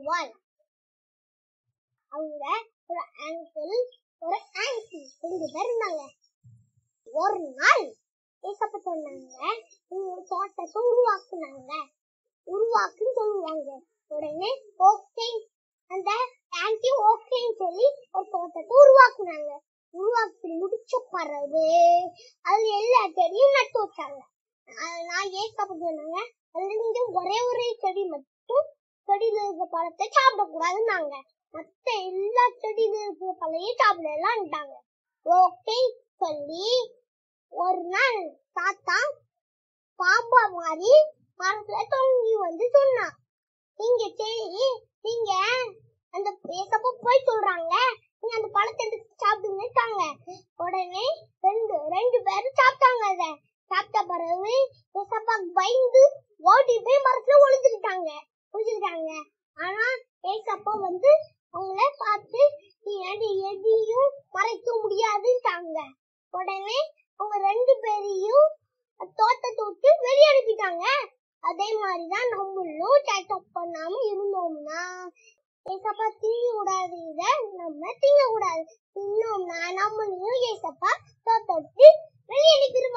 வாழ் அவங்க ஒரு அங்கிள் ஒரு ஆன்டி ரெண்டு பேர் இருந்தாங்க ஒரு நாள் ஏசப்ப சொன்னாங்க உங்க தோட்டத்தை உருவாக்குனாங்க உருவாக்குன்னு சொல்லுவாங்க உடனே ஓகே அந்த ஆன்டி ஓகேன்னு சொல்லி ஒரு தோட்டத்தை உருவாக்குனாங்க உருவாக்கி முடிச்ச பிறகு அது எல்லா செடியும் நட்டு வச்சாங்க அஹ் நான் ஏசப்ப சொன்னாங்க அதுல நீங்க ஒரே ஒரே செடி மட்டும் செடியில இருக்க பழத்தை சாப்பிடக்கூடாதுன்னாங்க மத்த எல்லா செடியில இருக்கிற பழைய சாப்பிடலாம்ட்டாங்க ஓகே சொல்லி ஒரு நாள் தாத்தா பாம்பா மாதிரி மரத்துல தொங்கி வந்து சொன்னான் நீங்க சரி நீங்க அந்த ஏசப்பா போய் சொல்றாங்க நீங்க அந்த பழத்தை எடுத்து சாப்பிடுங்கட்டாங்க உடனே ரெண்டு ரெண்டு பேரும் சாப்பிட்டாங்க அத சாப்பிட்ட பிறகு ஏசப்பா பயந்து ஓடி போய் மரத்துல ஒளிஞ்சுக்கிட்டாங்க ஒளிஞ்சுக்கிட்டாங்க ஆனா ஏசப்பா வந்து அவங்கள பார்த்து நீ எது எதையும் மறைக்க முடியாதுட்டாங்க உடனே அவங்க ரெண்டு பேரையும் தோட்டத்தை விட்டு வெளியே அனுப்பிட்டாங்க அதே மாதிரிதான் நம்மளும் டேட்டப் பண்ணாம இருந்தோம்னா ஏசப்பா திங்க கூடாது இத நம்ம திங்க கூடாது தின்னோம்னா நம்மளையும் ஏசப்பா தோட்டத்தை விட்டு வெளியே அனுப்பிடுவாங்க